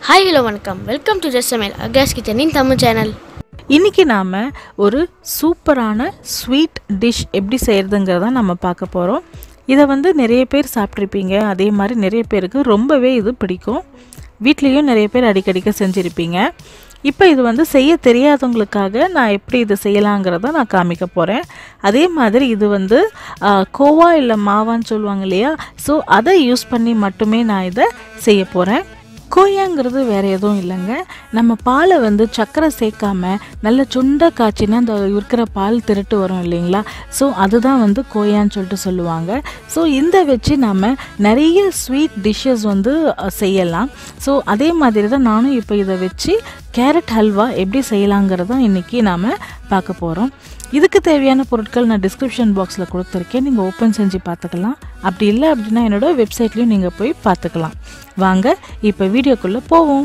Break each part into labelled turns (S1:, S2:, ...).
S1: hi hello வணக்கம் welcome to just சமையல் அகாஸ் கிச்சனின் தமிழ் சேனல்
S2: இன்றைக்கி நாம் ஒரு சூப்பரான ஸ்வீட் டிஷ் எப்படி செய்கிறதுங்கிறத நம்ம பார்க்க போகிறோம் இதை வந்து நிறைய பேர் சாப்பிட்ருப்பீங்க அதே மாதிரி நிறைய பேருக்கு ரொம்பவே இது பிடிக்கும் வீட்லேயும் நிறைய பேர் அடிக்கடிக்க செஞ்சுருப்பீங்க இப்போ இது வந்து செய்ய தெரியாதவங்களுக்காக நான் எப்படி இது செய்யலாங்கிறத நான் காமிக்க போகிறேன் அதே மாதிரி இது வந்து ஆ, கோவா இல்லை மாவான்னு சொல்லுவாங்க இல்லையா ஸோ அதை யூஸ் பண்ணி மட்டுமே நான் இதை செய்ய போகிறேன் கோயாங்கிறது வேறு எதுவும் இல்லைங்க நம்ம பாலை வந்து சர்க்கரை சேர்க்காம நல்ல சுண்ட காய்ச்சினா அந்த இருக்கிற பால் திருட்டு வரும் இல்லைங்களா ஸோ அதுதான் வந்து கோயான்னு சொல்லிட்டு சொல்லுவாங்க ஸோ இந்த வச்சு நம்ம நிறைய ஸ்வீட் டிஷ்ஷஸ் வந்து அஹ், செய்யலாம் ஸோ அதே மாதிரி தான் நானும் இப்போ இதை வச்சு கேரட் ஹல்வா எப்படி செய்யலாங்கிறத இன்றைக்கி நாம் பார்க்க போகிறோம் இதுக்கு தேவையான பொருட்கள் நான் டிஸ்கிரிப்ஷன் பாக்ஸில் கொடுத்துருக்கேன் நீங்கள் ஓப்பன் செஞ்சு பார்த்துக்கலாம் அப்படி இல்லை அப்படின்னா என்னோட வெப்சைட்லேயும் நீங்கள் போய் பார்த்துக்கலாம் வாங்க இப்போ வீடியோக்குள்ளே போவோம்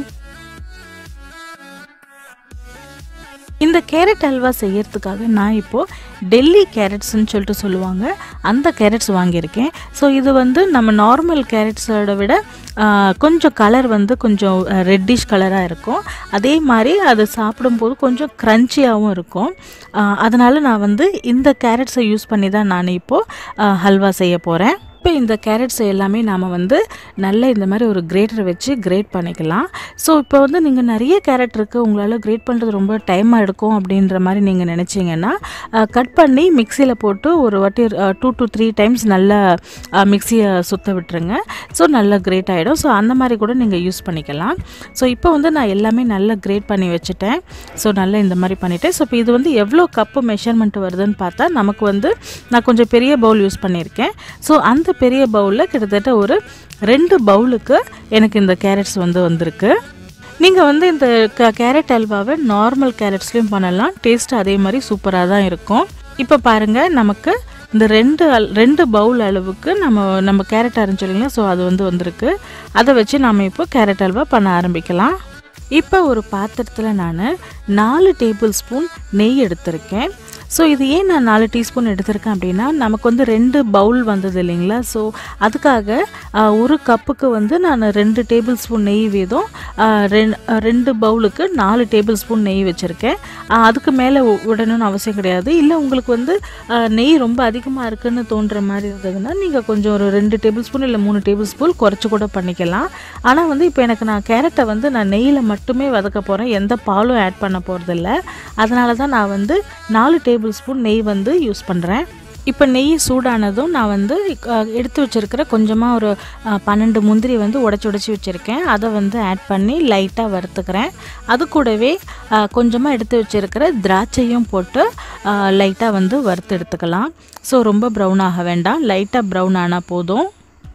S2: இந்த கேரட் அல்வா செய்யறதுக்காக நான் இப்போது டெல்லி கேரட்ஸ்னு சொல்லிட்டு சொல்லுவாங்க அந்த கேரட்ஸ் வாங்கியிருக்கேன் ஸோ இது வந்து நம்ம நார்மல் கேரட்ஸோட விட ஆ, கொஞ்சம் கலர் வந்து கொஞ்சம் ரெட்டிஷ் கலராக இருக்கும் அதே மாதிரி அது சாப்பிடும்போது கொஞ்சம் க்ரன்ச்சியாகவும் இருக்கும் அதனால் நான் வந்து இந்த கேரட்ஸை யூஸ் பண்ணி தான் நான் இப்போது ஹல்வா செய்ய போகிறேன் இப்போ இந்த கேரட்ஸ் எல்லாமே நாம் வந்து நல்ல இந்த மாதிரி ஒரு கிரேட்டர் வச்சு கிரேட் பண்ணிக்கலாம் ஸோ இப்போ வந்து நீங்கள் நிறைய கேரட் இருக்குது உங்களால் கிரேட் பண்ணுறது ரொம்ப டைமாக எடுக்கும் அப்படின்ற மாதிரி நீங்கள் நினச்சிங்கன்னா கட் பண்ணி மிக்சியில் போட்டு ஒரு வாட்டி டூ டு த்ரீ டைம்ஸ் நல்லா மிக்சியை சுத்த விட்டுருங்க ஸோ நல்லா கிரேட் ஆகிடும் ஸோ அந்த மாதிரி கூட நீங்கள் யூஸ் பண்ணிக்கலாம் ஸோ இப்போ வந்து நான் எல்லாமே நல்லா கிரேட் பண்ணி வச்சுட்டேன் ஸோ நல்லா இந்த மாதிரி பண்ணிவிட்டேன் ஸோ இப்போ இது வந்து எவ்வளோ கப்பு மெஷர்மெண்ட் வருதுன்னு பார்த்தா நமக்கு வந்து நான் கொஞ்சம் பெரிய பவுல் யூஸ் பண்ணியிருக்கேன் ஸோ அந்த பெரிய பவுலில் கிட்டத்தட்ட ஒரு ரெண்டு பவுலுக்கு எனக்கு இந்த கேரட்ஸ் வந்து வந்திருக்கு நீங்கள் வந்து இந்த க கேரட் அல்வாவை நார்மல் கேரட்ஸ்லேயும் பண்ணலாம் டேஸ்ட் அதே மாதிரி சூப்பராக தான் இருக்கும் இப்போ பாருங்கள் நமக்கு இந்த ரெண்டு அல் ரெண்டு பவுல் அளவுக்கு நம்ம நம்ம கேரட் அரைஞ்சோம் ஸோ அது வந்து வந்திருக்கு அதை வச்சு நாம் இப்போ கேரட் அல்வா பண்ண ஆரம்பிக்கலாம் இப்போ ஒரு பாத்திரத்தில் நான் நாலு டேபிள் ஸ்பூன் நெய் எடுத்திருக்கேன் ஸோ இது ஏன் நான் நாலு டீஸ்பூன் எடுத்திருக்கேன் அப்படின்னா நமக்கு வந்து ரெண்டு பவுல் வந்தது இல்லைங்களா ஸோ அதுக்காக ஆ, ஒரு கப்புக்கு வந்து நான் ரெண்டு டேபிள் ஸ்பூன் நெய் வீதம் ஆ, ரெண்- ஆ, ரெண்டு பவுலுக்கு நாலு டேபிள் ஸ்பூன் நெய் வச்சுருக்கேன் அதுக்கு மேலே விடணும்னு அவசியம் கிடையாது இல்லை உங்களுக்கு வந்து ஆ, நெய் ரொம்ப அதிகமாக இருக்குன்னு தோன்ற மாதிரி இருந்ததுன்னா நீங்கள் கொஞ்சம் ஒரு ரெண்டு டேபிள் ஸ்பூன் இல்லை மூணு டேபிள் ஸ்பூன் குறைச்சி கூட பண்ணிக்கலாம் ஆனால் வந்து இப்போ எனக்கு நான் கேரட்டை வந்து நான் நெய்யில் மட்டுமே வதக்க போகிறேன் எந்த பாலும் ஆட் பண்ண போகிறதில்ல அதனால தான் நான் வந்து நாலு டேபிள் ஸ்பூன் நெய் வந்து யூஸ் பண்ணுறேன் இப்போ நெய் சூடானதும் நான் வந்து அஹ், எடுத்து வச்சிருக்கிற கொஞ்சமாக ஒரு அஹ், பன்னெண்டு முந்திரி வந்து உடச்சி உடச்சி வச்சுருக்கேன் அதை வந்து ஆட் பண்ணி லைட்டாக வறுத்துக்கிறேன் அது கூடவே கொஞ்சமாக எடுத்து வச்சிருக்கிற திராட்சையும் போட்டு லைட்டாக வந்து வறுத்து எடுத்துக்கலாம் ஸோ ரொம்ப ப்ரௌன் ஆக வேண்டாம் லைட்டாக ப்ரௌன் ஆனால் போதும்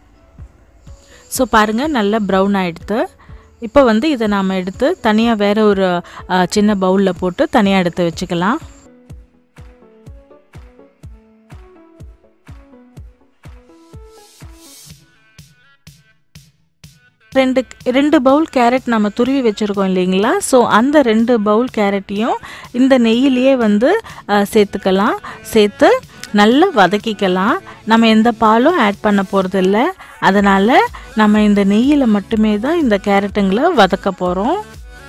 S2: ஸோ பாருங்கள் நல்லா ப்ரௌன் ஆகிடுது இப்போ வந்து இதை நாம் எடுத்து தனியாக வேற ஒரு அஹ், சின்ன பவுலில் போட்டு தனியாக எடுத்து வச்சுக்கலாம் ரெண்டு ரெண்டு பவுல் கேரட் நம்ம துருவி வச்சுருக்கோம் இல்லைங்களா ஸோ அந்த ரெண்டு பவுல் கேரட்டையும் இந்த நெய்யிலேயே வந்து அஹ், சேர்த்துக்கலாம் சேர்த்து நல்லா வதக்கிக்கலாம் நம்ம எந்த பாலும் ஆட் பண்ண போகிறதில்ல அதனால் நம்ம இந்த நெய்யில் மட்டுமே தான் இந்த கேரட்டுங்களை வதக்க போகிறோம்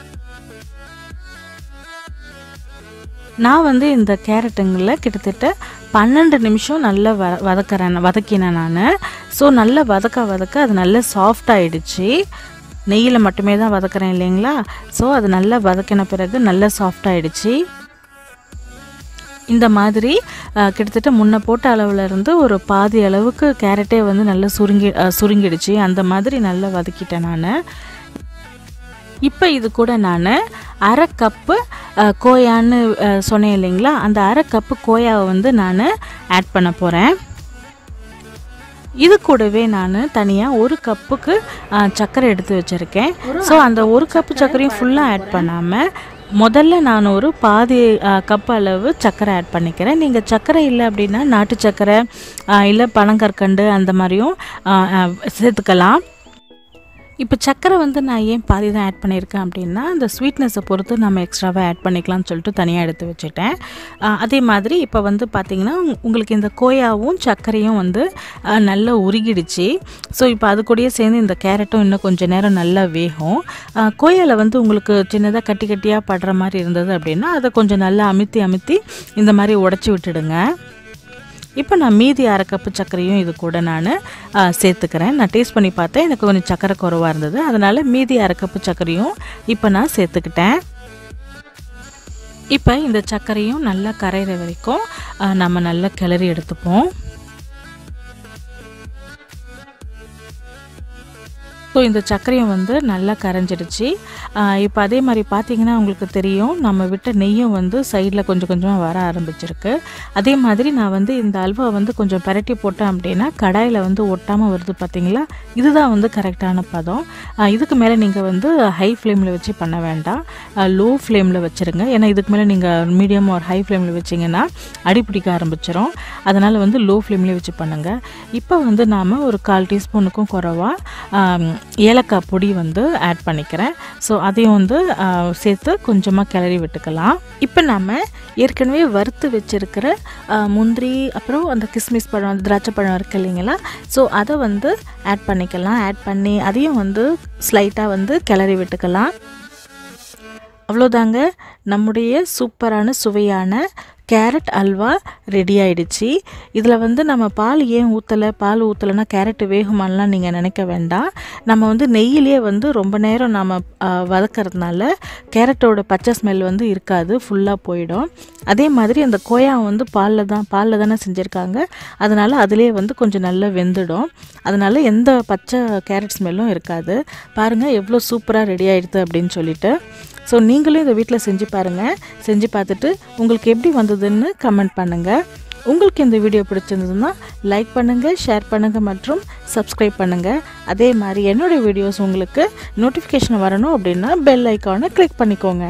S2: நான் வந்து இந்த கேரட்டுங்களை கிட்டத்தட்ட பன்னெண்டு நிமிஷம் நல்லா வ வதக்கிறேன் வதக்கினேன் நான் ஸோ நல்லா வதக்க வதக்க அது நல்லா சாஃப்ட் ஆயிடுச்சு நெய்யில் மட்டுமே தான் வதக்குறேன் இல்லைங்களா ஸோ அது நல்லா வதக்கின பிறகு நல்லா சாஃப்ட் ஆயிடுச்சு இந்த மாதிரி அஹ், கிட்டத்தட்ட முன்ன போட்ட அளவுல இருந்து ஒரு பாதி அளவுக்கு கேரட்டே வந்து நல்லா சுருங்கி அஹ், சுருங்கிடுச்சு அந்த மாதிரி நல்லா வதக்கிட்டேன் நான் இப்போ இது கூட நான் அரை கப்பு அஹ், கோயான்னு அஹ், சொன்னேன் இல்லைங்களா அந்த அரை கப்பு கோயாவை வந்து நான் ஆட் பண்ண போகிறேன் இது கூடவே நான் தனியாக ஒரு கப்புக்கு அஹ், சர்க்கரை எடுத்து வச்சுருக்கேன் ஸோ அந்த ஒரு கப்பு சர்க்கரையும் ஃபுல்லாக ஆட் பண்ணாமல் முதல்ல நான் ஒரு பாதி அஹ், கப் அளவு சர்க்கரை ஆட் பண்ணிக்கிறேன் நீங்கள் சர்க்கரை இல்லை அப்படின்னா நாட்டு சர்க்கரை அஹ், இல்லை பனங்கற்கண்டு அந்த மாதிரியும் அஹ், அஹ், சேர்த்துக்கலாம் இப்போ சர்க்கரை வந்து நான் ஏன் பாதி தான் ஆட் பண்ணியிருக்கேன் அப்படின்னா அந்த ஸ்வீட்னஸை பொறுத்து நம்ம எக்ஸ்ட்ராவாக ஆட் பண்ணிக்கலாம்னு சொல்லிட்டு தனியாக எடுத்து வச்சுட்டேன் ஆஹ் அதே மாதிரி இப்போ வந்து பார்த்திங்கன்னா உங்- உங்களுக்கு இந்த கோயாவும் சர்க்கரையும் வந்து ஆஹ் நல்லா உருகிடுச்சு ஸோ இப்போ அது கூடயே சேர்ந்து இந்த கேரட்டும் இன்னும் கொஞ்சம் நேரம் நல்லா வேகும் ஆஹ் கோயாவில் வந்து உங்களுக்கு சின்னதாக கட்டி கட்டியாக படுற மாதிரி இருந்தது அப்படின்னா அதை கொஞ்சம் நல்லா அமுத்தி அமுத்தி இந்த மாதிரி உடச்சி விட்டுடுங்க இப்போ நான் மீதி அரை கப்பு சர்க்கரையும் இது கூட நான் சேர்த்துக்கிறேன் நான் டேஸ்ட் பண்ணி பார்த்தேன் எனக்கு கொஞ்சம் சர்க்கரை குறைவாக இருந்தது அதனால் மீதி அரை கப்பு சர்க்கரையும் இப்போ நான் சேர்த்துக்கிட்டேன் இப்போ இந்த சர்க்கரையும் நல்லா கரையிற வரைக்கும் ஆ, நம்ம நல்லா கிளறி எடுத்துப்போம் ஸோ இந்த சர்க்கரையும் வந்து நல்லா கரைஞ்சிடுச்சு இப்போ அதே மாதிரி பார்த்தீங்கன்னா உங்களுக்கு தெரியும் நம்ம விட்ட நெய்யும் வந்து சைடில் கொஞ்சம் கொஞ்சமாக வர ஆரம்பிச்சிருக்கு அதே மாதிரி நான் வந்து இந்த அல்வா வந்து கொஞ்சம் பரட்டி போட்டேன் அப்படின்னா கடாயில் வந்து ஒட்டாமல் வருது பார்த்தீங்களா இதுதான் வந்து கரெக்டான பதம் ஆ, இதுக்கு மேலே நீங்கள் வந்து ஹை ஃப்ளேமில் வச்சு பண்ண வேண்டாம் லோ ஃப்ளேமில் வச்சுருங்க ஏன்னா இதுக்கு மேலே நீங்கள் மீடியம் ஒரு ஹை ஃப்ளேமில் வச்சிங்கன்னா அடி பிடிக்க ஆரம்பிச்சிரும் அதனால் வந்து லோ ஃப்ளேம்லேயே வச்சு பண்ணுங்கள் இப்போ வந்து நாம் ஒரு கால் டீஸ்பூனுக்கும் குறவாக ஏலக்காய் பொடி வந்து ஆட் பண்ணிக்கிறேன் ஸோ அதையும் வந்து ஆ, சேர்த்து கொஞ்சமாக கிளறி விட்டுக்கலாம் இப்போ நம்ம ஏற்கனவே வறுத்து வச்சிருக்கிற ஆ, முந்திரி அப்புறம் அந்த கிஸ்மிஸ் பழம் அந்த திராட்சை பழம் இருக்கு இல்லைங்களா ஸோ அதை வந்து ஆட் பண்ணிக்கலாம் ஆட் பண்ணி அதையும் வந்து ஸ்லைட்டாக வந்து கிளறி விட்டுக்கலாம் அவ்வளோதாங்க நம்முடைய சூப்பரான சுவையான கேரட் அல்வா ரெடி ஆயிடுச்சு இதில் வந்து நம்ம பால் ஏன் ஊற்றலை பால் ஊற்றலைன்னா கேரட் வேகுமான்லாம் நீங்கள் நினைக்க வேண்டாம் நம்ம வந்து நெய்யிலே வந்து ரொம்ப நேரம் நம்ம ஆ, வதக்கறதுனால கேரட்டோட பச்சை ஸ்மெல் வந்து இருக்காது ஃபுல்லாக போயிடும் அதே மாதிரி அந்த கோயா வந்து பாலில் தான் பாலில் தானே செஞ்சுருக்காங்க அதனால் அதிலே வந்து கொஞ்சம் நல்லா வெந்துடும் அதனால் எந்த பச்சை கேரட் ஸ்மெல்லும் இருக்காது பாருங்கள் எவ்வளோ சூப்பராக ரெடி ஆயிடுது அப்படின்னு சொல்லிட்டு ஸோ நீங்களும் இதை வீட்டில் செஞ்சு பாருங்கள் செஞ்சு பார்த்துட்டு உங்களுக்கு எப்படி வந்ததுன்னு கமெண்ட் பண்ணுங்கள் உங்களுக்கு இந்த வீடியோ பிடிச்சிருந்ததுன்னா லைக் பண்ணுங்கள் ஷேர் பண்ணுங்கள் மற்றும் சப்ஸ்கிரைப் பண்ணுங்கள் அதே மாதிரி என்னுடைய வீடியோஸ் உங்களுக்கு நோட்டிஃபிகேஷன் வரணும் அப்படின்னா பெல் ஐக்கானை கிளிக் பண்ணிக்கோங்க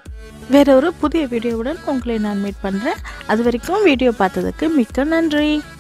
S2: வேற ஒரு புதிய வீடியோவுடன் உங்களை நான் மீட் பண்ணுறேன் அது வரைக்கும் வீடியோ பார்த்ததுக்கு மிக்க நன்றி